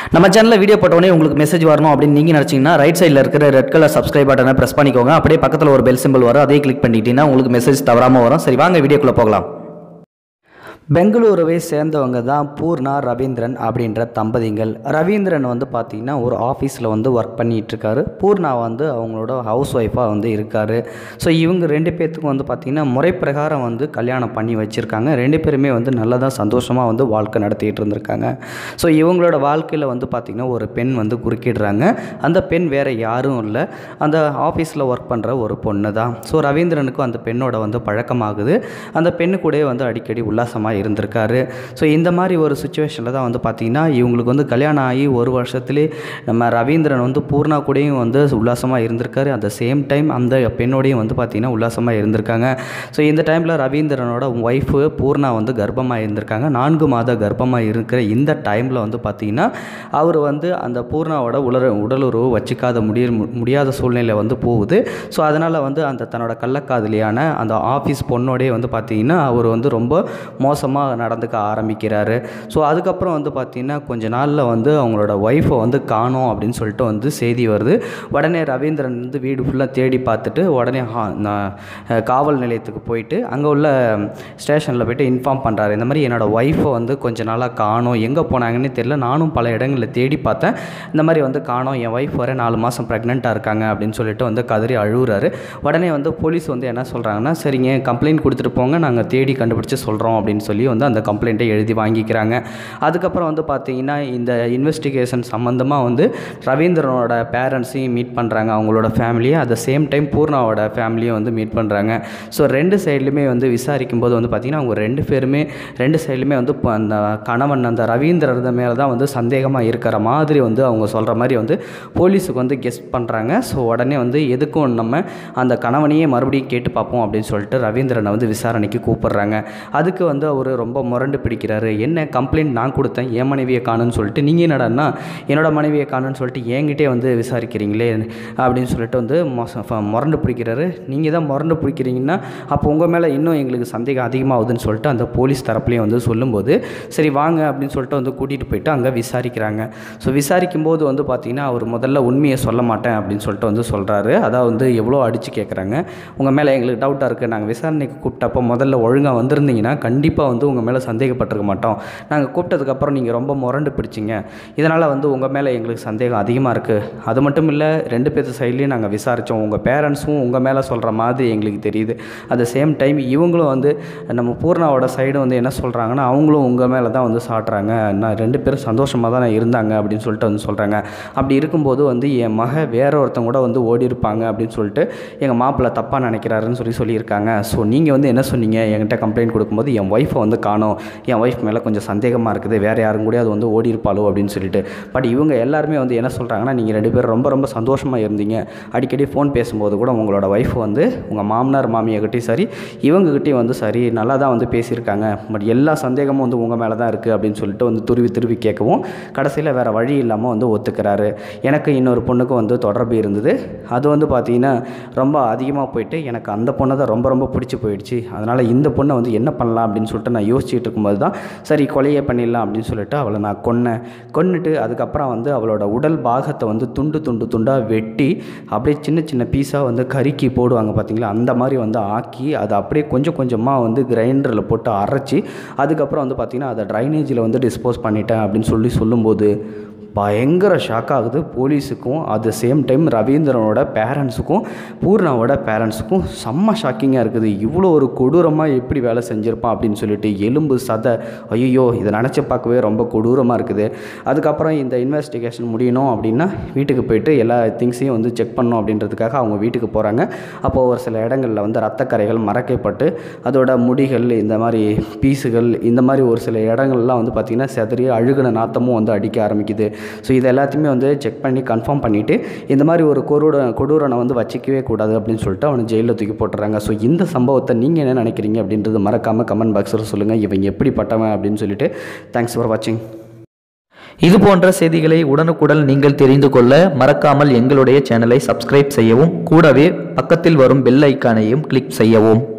நம்ம சேனலில் வீடியோ போட்டோடனே உங்களுக்கு மெசேஜ் வரணும் அப்படின்னு நீங்கள் நினச்சிங்கன்னா ரைட் சைடில் இருக்கிற ரெட் கலர் சப்ஸ்கிரைப் பட்டனை ப்ரெஸ் பண்ணிக்கோங்க அப்படியே பக்கத்தில் ஒரு பெல் சிம்பிள் வரும் அதையும் கிளிக் பண்ணிக்கிட்டீங்கன்னா உங்களுக்கு மெசேஜ் தவறாமல் வரும் சரி வாங்க வீடியோக்குள்ளே போகலாம் பெங்களூருவை சேர்ந்தவங்க தான் பூர்ணா ரவீந்திரன் அப்படின்ற தம்பதிகள் ரவீந்திரன் வந்து பார்த்திங்கன்னா ஒரு ஆஃபீஸில் வந்து ஒர்க் பண்ணிகிட்டு இருக்காரு பூர்ணா வந்து அவங்களோட ஹவுஸ் ஒய்ஃபாக வந்து இருக்கார் ஸோ இவங்க ரெண்டு பேர்த்துக்கும் வந்து பார்த்திங்கன்னா முறை பிரகாரம் வந்து கல்யாணம் பண்ணி வச்சுருக்காங்க ரெண்டு பேருமே வந்து நல்லதாக சந்தோஷமாக வந்து வாழ்க்கை நடத்திட்டு இருந்திருக்காங்க ஸோ இவங்களோட வாழ்க்கையில் வந்து பார்த்திங்கன்னா ஒரு பெண் வந்து குறுக்கிடுறாங்க அந்த பெண் வேறு யாரும் இல்லை அந்த ஆஃபீஸில் ஒர்க் பண்ணுற ஒரு பொண்ணு தான் ஸோ ரவீந்திரனுக்கும் அந்த பெண்ணோட வந்து பழக்கமாகுது அந்த பெண்ணு கூடயே வந்து அடிக்கடி உல்லாசமாக இருந்திருக்காரு ஸோ இந்த மாதிரி ஒரு சுச்சுவேஷனில் தான் வந்து பார்த்திங்கன்னா இவங்களுக்கு வந்து கல்யாணம் ஆகி ஒரு வருஷத்துலேயே நம்ம ரவீந்திரன் வந்து பூர்ணா கூடயும் வந்து உல்லாசமாக இருந்திருக்காரு அட் த சேம் டைம் அந்த பெண்ணோடையும் வந்து பார்த்திங்கன்னா உல்லாசமாக இருந்திருக்காங்க ஸோ இந்த டைமில் ரவீந்திரனோட ஒய்ஃபு பூர்ணா வந்து கர்ப்பமாக இருந்திருக்காங்க நான்கு மாத கர்ப்பமாக இருக்கிற இந்த டைமில் வந்து பார்த்திங்கன்னா அவர் வந்து அந்த பூர்ணாவோட உலர உடலுறவு வச்சுக்காத முடிய முடியாத சூழ்நிலை வந்து போகுது ஸோ அதனால் வந்து அந்த தன்னோட கள்ளக்காதலியான அந்த ஆஃபீஸ் பொண்ணோடே வந்து பார்த்திங்கன்னா அவர் வந்து ரொம்ப மோசமாக நடந்துக்க ஆரம்பிக்கிறாரு ஸோ அதுக்கப்புறம் வந்து பார்த்திங்கன்னா கொஞ்ச நாளில் வந்து அவங்களோட ஒய்ஃபை வந்து காணோம் அப்படின்னு சொல்லிட்டு வந்து செய்தி வருது உடனே ரவீந்திரன் வந்து வீடு ஃபுல்லாக தேடி பார்த்துட்டு உடனே ஹா- நான், அஹ், காவல் நிலையத்துக்கு போயிட்டு அங்கே உள்ள ஸ்டேஷனில் போயிட்டு இன்ஃபார்ம் பண்ணுறாரு இந்த மாதிரி என்னோடய ஒய்ஃபை வந்து கொஞ்ச நாளாக காணோம் எங்கே போனாங்கன்னு தெரியல நானும் பல இடங்களில் தேடி பார்த்தேன் இந்த மாதிரி வந்து காணோம் என் ஒய்ஃப் வர நாலு மாதம் ப்ரெக்னெண்ட்டாக இருக்காங்க அப்படின்னு சொல்லிட்டு வந்து கதறி அழுகுறாரு உடனே வந்து போலீஸ் வந்து என்ன சொல்கிறாங்கன்னா சரிங்க கம்ப்ளைண்ட் கொடுத்துட்டு போங்க நாங்கள் தேடி கண்டுபிடிச்சு சொல்கிறோம் அப்படின்னு சொல்லி வந்து அந்த கம்ப்ளைண்ட்டை எழுதி வாங்கிக்கிறாங்க அதுக்கப்புறம் வந்து பார்த்தீங்கன்னா இந்த இன்வெஸ்டிகேஷன் சம்மந்தமாக வந்து ரவீந்திரனோட பேரண்ட்ஸையும் மீட் பண்ணுறாங்க அவங்களோட ஃபேமிலியை அட் த சேம் டைம் பூர்ணாவோட ஃபேமிலியும் வந்து மீட் பண்ணுறாங்க ஸோ ரெண்டு சைட்லையுமே வந்து விசாரிக்கும் போது வந்து பார்த்திங்கன்னா அவங்க ரெண்டு பேருமே ரெண்டு சைட்லையுமே வந்து இப்போ அந்த கணவன் அந்த ரவீந்திரர் மேலே தான் வந்து சந்தேகமாக இருக்கிற மாதிரி வந்து அவங்க சொல்கிற மாதிரி வந்து போலீஸுக்கு வந்து கெஸ்ட் பண்ணுறாங்க ஸோ உடனே வந்து எதுக்கும் நம்ம அந்த கணவனையே மறுபடியும் கேட்டு பார்ப்போம் அப்படின்னு சொல்லிட்டு ரவீந்திரனை வந்து விசாரணைக்கு கூப்பிடுறாங்க அதுக்கு வந்து அவர் ரொம்ப முரண்டு பிடிக்கிறாரு என்ன கம்ப்ளைண்ட் நான் கொடுத்தேன் என் மனைவியை காணுன்னு சொல்லிட்டு நீங்கள் என்னடான்னா என்னோட மனைவியை காணுன்னு சொல்லிட்டு என்கிட்டே வந்து விசாரிக்கிறீங்களே அப்படின்னு சொல்லிட்டு வந்து மொச- ஃப- முரண்டு பிடிக்கிறாரு நீங்கள் தான் முரண்டு பிடிக்கிறீங்கன்னா அப்போ உங்கள் மேலே இன்னும் எங்களுக்கு சந்தேகம் அதிகமாகுதுன்னு சொல்லிட்டு அந்த போலீஸ் தரப்புலையும் வந்து சொல்லும்போது சரி வாங்க அப்படின்னு சொல்லிட்டு வந்து கூட்டிகிட்டு போயிட்டு அங்கே விசாரிக்கிறாங்க ஸோ விசாரிக்கும் போது வந்து பார்த்திங்கன்னா அவர் முதல்ல உண்மையை சொல்ல மாட்டேன் அப்படின்னு சொல்லிட்டு வந்து சொல்கிறாரு அதாவது வந்து எவ்வளோ அடித்து கேட்குறாங்க உங்கள் மேலே எங்களுக்கு டவுட்டாக இருக்குது நாங்கள் விசாரணைக்கு கூப்பிட்டப்போ முதல்ல ஒழுங்காக வந்திருந்தீங்கன்னா கண்டிப்பாக வந்து உங்கள் மேலே சந்தேகப்பட்டிருக்க மாட்டோம் நாங்கள் கூப்பிட்டதுக்கப்புறம் நீங்கள் ரொம்ப முரண்டு பிடிச்சிங்க இதனால் வந்து உங்கள் மேலே எங்களுக்கு சந்தேகம் அதிகமாக இருக்குது அது மட்டும் இல்லை ரெண்டு பேர்த்து சைட்லேயும் நாங்கள் விசாரித்தோம் உங்கள் பேரண்ட்ஸும் உங்கள் மேலே சொல்கிற மாதிரி எங்களுக்கு தெரியுது அட் த சேம் டைம் இவங்களும் வந்து நம்ம பூர்ணாவோட சைடு வந்து என்ன சொல்கிறாங்கன்னா அவங்களும் உங்கள் மேலே தான் வந்து சாட்டுறாங்க நான் ரெண்டு பேரும் சந்தோஷமாக தான் இருந்தாங்க அப்படின்னு சொல்லிட்டு வந்து சொல்கிறாங்க அப்படி இருக்கும்போது வந்து என் மக வேற ஒருத்தங்க கூட வந்து ஓடி இருப்பாங்க அப்படின்னு சொல்லிட்டு எங்கள் மாப்பிள்ளை தப்பாக நினைக்கிறாருன்னு சொல்லி சொல்லியிருக்காங்க ஸோ நீங்கள் வந்து என்ன சொன்னீங்க என்கிட்ட கம்ப்ளைண்ட் கொடுக்கும்போது என் ஒய்ஃபை வந்து காணோம் என் ஒய்ஃப் மேலே கொஞ்சம் சந்தேகமாக இருக்குது வேறு யாரும் கூட அது வந்து ஓடி இருப்பாளோ அப்படின்னு சொல்லிட்டு பட் இவங்க எல்லாருமே வந்து என்ன சொல்கிறாங்கன்னா நீங்கள் ரெண்டு பேரும் ரொம்ப ரொம்ப சந்தோஷமாக இருந்தீங்க அடிக்கடி ஃபோன் பேசும்போது கூட உங்களோட ஒய்ஃப் வந்து உங்கள் மாமனார் மாமியார்கிட்டையும் சரி இவங்ககிட்டயும் வந்து சரி நல்லா தான் வந்து பேசியிருக்காங்க பட் எல்லா சந்தேகமும் வந்து உங்கள் மேலே தான் இருக்குது அப்படின்னு சொல்லிட்டு வந்து துருவி துருவி கேட்கவும் கடைசியில் வேறு வழி இல்லாமல் வந்து ஒத்துக்கிறாரு எனக்கு இன்னொரு பொண்ணுக்கும் வந்து தொடர்பு இருந்தது அது வந்து பார்த்தீங்கன்னா ரொம்ப அதிகமாக போயிட்டு எனக்கு அந்த பொண்ணை தான் ரொம்ப ரொம்ப பிடிச்சி போயிடுச்சு அதனால் இந்த பொண்ணை வந்து என்ன பண்ணலாம் அப்படின்னு சொல்லிட்டு நான் யோசிச்சுட்டு இருக்கும்போது தான் சரி கொலையே பண்ணிடலாம் அப்படின்னு சொல்லிட்டு அவளை நான் கொன்னேன் கொன்னுட்டு அதுக்கப்புறம் வந்து அவளோட உடல் பாகத்தை வந்து துண்டு துண்டு துண்டாக வெட்டி அப்படியே சின்ன சின்ன பீஸாக வந்து கருக்கி போடுவாங்க பார்த்தீங்களா அந்த மாதிரி வந்து ஆக்கி அதை அப்படியே கொஞ்சம் கொஞ்சமாக வந்து கிரைண்டரில் போட்டு அரைச்சி அதுக்கப்புறம் வந்து பார்த்திங்கன்னா அதை ட்ரைனேஜில் வந்து டிஸ்போஸ் பண்ணிட்டேன் அப்படின்னு சொல்லி சொல்லும்போது பயங்கர ஷாக் ஆகுது போலீஸுக்கும் அட் த சேம் டைம் ரவீந்திரனோட பேரண்ட்ஸுக்கும் பூர்ணாவோட பேரண்ட்ஸுக்கும் செம்ம ஷாக்கிங்காக இருக்குது இவ்வளோ ஒரு கொடூரமாக எப்படி வேலை செஞ்சுருப்பான் அப்படின்னு சொல்லிட்டு எலும்பு சதை ஐயோ இதை நினச்சி பார்க்கவே ரொம்ப கொடூரமாக இருக்குது அதுக்கப்புறம் இந்த இன்வெஸ்டிகேஷன் முடியணும் அப்படின்னா வீட்டுக்கு போயிட்டு எல்லா திங்ஸையும் வந்து செக் பண்ணணும் அப்படின்றதுக்காக அவங்க வீட்டுக்கு போகிறாங்க அப்போது ஒரு சில இடங்களில் வந்து ரத்தக்கரைகள் மறக்கப்பட்டு அதோட முடிகள் இந்த மாதிரி பீஸுகள் இந்த மாதிரி ஒரு சில இடங்கள்லாம் வந்து பார்த்திங்கன்னா செதறி அழுகுன நாத்தமும் வந்து அடிக்க ஆரம்பிக்குது ஸோ இது எல்லாத்தையுமே வந்து செக் பண்ணி கன்ஃபார்ம் பண்ணிவிட்டு இந்த மாதிரி ஒரு கொடூர கொடூரனை வந்து வச்சிக்கவே கூடாது அப்படின்னு சொல்லிட்டு அவனை ஜெயிலில் தூக்கி போட்டுறாங்க ஸோ இந்த சம்பவத்தை நீங்கள் என்ன நினைக்கிறீங்க அப்படின்றது மறக்காமல் கமெண்ட் பாக்ஸில் சொல்லுங்கள் இவன் எப்படிப்பட்டவன் அப்படின்னு சொல்லிட்டு தேங்க்ஸ் ஃபார் வாட்சிங் இது போன்ற செய்திகளை உடனுக்குடன் நீங்கள் தெரிந்து கொள்ள மறக்காமல் எங்களுடைய சேனலை சப்ஸ்கிரைப் செய்யவும் கூடவே பக்கத்தில் வரும் பெல் ஐக்கானையும் கிளிக் செய்யவும்